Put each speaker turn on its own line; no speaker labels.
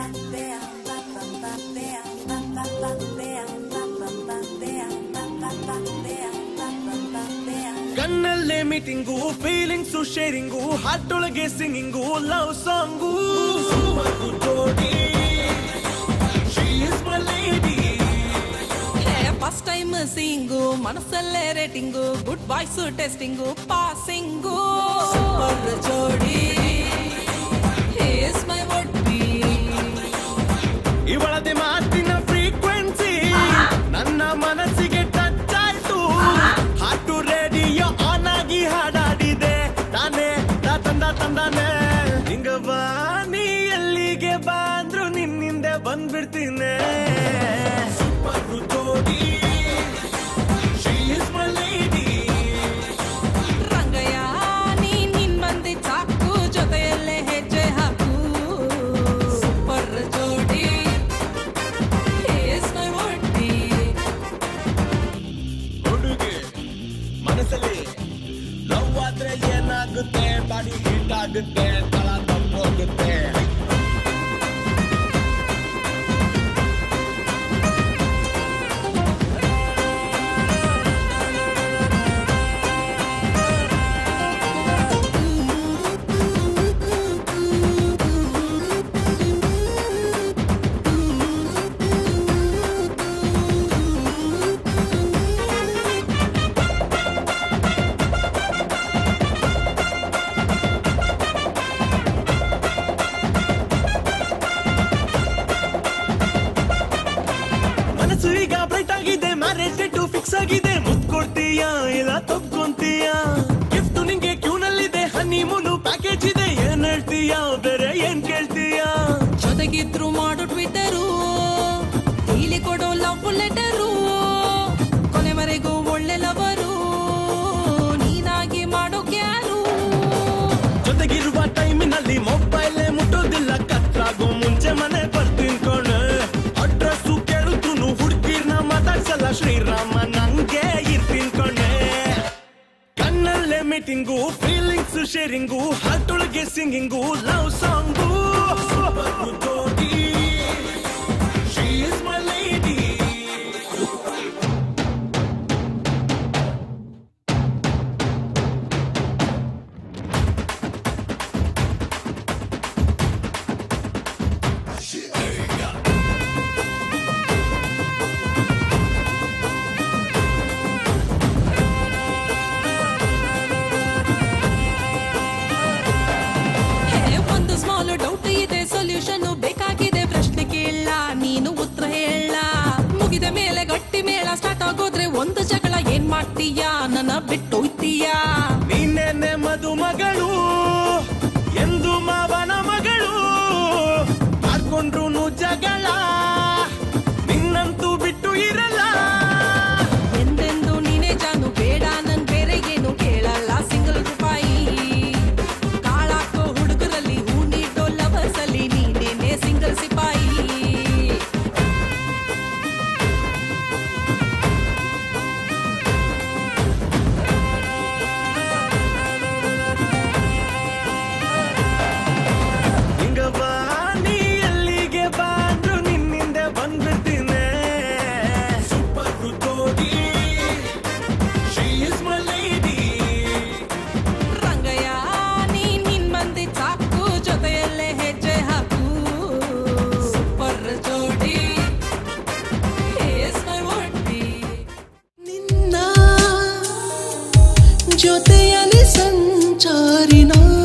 ಕಣ್ಣಲ್ಲೇ meeting feelings sharing ಹಾಟೊಳಗೆ singing love song ಜೋಡಿ She is my lady.
First time sing ಮನಸ್ಸಲ್ಲೇ rating good boys testing passing super ಜೋಡಿ my ಒಡ್ಬಿ
ಇವಳದೆ ಮಾತಿನ frequency ನನ್ನ ಮನಸ್ಸಿಗೆ ಟಚ್ ಆಯ್ತು ಹಾಟು ರೇಡಿಯೋ ಆನ್ ಆಗಿ ಹಾಡಾಡಿದೆ ತಾನೇ ತಾ ತಂದ ತಂದಾನೆ ಹಿಂಗ ಬಾ ನೀ ಎಲ್ಲಿಗೆ ಬಂದ್ರು ನಿನ್ನಿಂದ ಬಂದ್ಬಿಡ್ತೀನಿ ಸೂಪರ್ ಜೋಡಿ She is my lady.
Rangayya ನೀ ನಿನ್ ಬಂದಿ ಚಾಕು ಜೊತೆಯಲ್ಲೇ ಹೆಜ್ಜೆ ಹಾಕು ಸೂಪರ್ ಜೋಡಿ ಮೈ ಒಡ್ಬಿ
ಹುಡುಗಿ ಮನಸ್ಸಲ್ಲಿ ಲವ್ ಆದ್ರೆ ಏನಾಗುತ್ತೆ ಬಾಡಿ ಹೀಟ್ ಆಗುತ್ತೆ ತಳ ತಪ್ಪೋಗುತ್ತೆ ಮನಸ್ಸು ಈಗ ಬ್ರೈಟ್ ಆಗಿದೆ ಮ್ಯಾರೇಜ್ ಡೇಟು ಫಿಕ್ಸ್ ಆಗಿದೆ ಮುತ್ ಕೊಡ್ತೀಯಾ ಇಲ್ಲ ತಪ್ಕೊಂತೀಯಾ ಗಿಫ್ಟ್ ನಿಂಗೆ ಕ್ಯೂನಲ್ಲಿದೆ ಹನಿ ಮೂನು ಪ್ಯಾಕೇಜ್ ಇದೆ ಏನ್ ಹೇಳ್ತೀಯಾ ಬೇರೆ ಏನ್ ಕೇಳ್ತೀಯಾ
ಜೊತೆಗಿದ್ರು ಮಾಡೋ ಟ್ವಿಟರು ಇಲ್ಲಿ ಕೊಡೋ ಲವ್ ಲೆಟರು ಕೊನೆವರೆಗೂ ಒಳ್ಳೆ ಲವರು ನೀನಾಗಿ ಮಾಡೋ ಯಾರು
ಜೊತೆಗಿರುವ ಟೈಮಿನಲ್ಲಿ ಮೊಬೈಲ್ ಮುಟ್ಟೋದಿಲ್ಲ ಕತ್ರಾಗೋ ಮುಂಚೆ ಮನೆ ಬರ್ತೀನಿ ಕಣೆ ಅಡ್ರೆಸ್ ಕೇಳಿದ್ರು ಹುಡುಗಿರ್ನ ಮಾತಾಡ್ಸಲ್ಲ ಶ್ರೀರಾಮ ನಂಗೆ ಇರ್ತೀನಿ ಕಣೆ ಕಣ್ಣಲ್ಲೇ ಮೀಟಿಂಗು ಫೀಲಿಂಗ್ಸ್ ಶೇರಿಂಗು ಹಾಟೊಳಗೆ ಸಿಂಗಿಂಗು ಲವ್ ಸಾಂಗು ಜೋಡಿ She is my lady.
Hey, ಒಂದು ಸ್ಮಾಲ್ ಡೌಟ್ ಇದೆ ಸೊಲ್ಯೂಷನ್ ಬೇಕಾಗಿದೆ ಪ್ರಶ್ನೆ ಕೇಳ ನೀನು ಉತ್ತರ ಹೇಳ ಮುಗಿದ ಮೇಲೆ ಗಟ್ಟಿ ಮೇಳ ಸ್ಟಾರ್ಟ್ ಆಗೋದ್ರೆ ಒಂದು ಜಗಳ ಏನ್ ಮಾಡ್ತೀಯಾ ನನ್ನ ಬಿಟ್ಟು ಹೋಯ್ತೀಯಾ
ನೀನೇನೆ ಮದುಮಗಳು ಎಂದು ಮಾವನ ಮಗಳು ಮಾಡ್ಕೊಂಡ್ರು ಜಗಳ ನಿನ್ನಂತೂ ಬಿಟ್ಟು ಇರಲ್ಲ
ಎಂದೆಂದು ನೀನೇ ಜಾನು ಬೇಡ ನನ್ ಬೇರೆ ಏನು ಕೇಳಲ್ಲ ಸಿಂಗಲ್ ರೂಪಾಯಿ ಕಾಳಾಕೋ ಹುಡುಗರಲ್ಲಿ ಹೂ ನೀಡೋ ಲವರ್ಸ್ ಅಲ್ಲಿ ನೀನೇನೆ ಸಿಂಗಲ್ ಸಿಪಾಯಿ
ಹಿಂಗ ಬಾ ನೀ ಎಲ್ಲಿಗೆ ಬಂದ್ರು ನಿನ್ನಿಂದ ಬಂದ್ಬಿಡ್ತೀನಿ ಸೂಪರ್ ಜೋಡಿ She is my lady.
Rangayya ನೀ ನಿನ್ ಮಂದಿ ಚಾಕು ಜೊತೆಯಲ್ಲೇ ಹೆಜ್ಜೆ ಹಾಕು ಸೂಪರ್ ಜೋಡಿ ಮೈ ಒಡ್ಬಿ
ನಿನ್ನ ಜೊತೆಯಲ್ಲಿ ಸಂಚಾರಿನ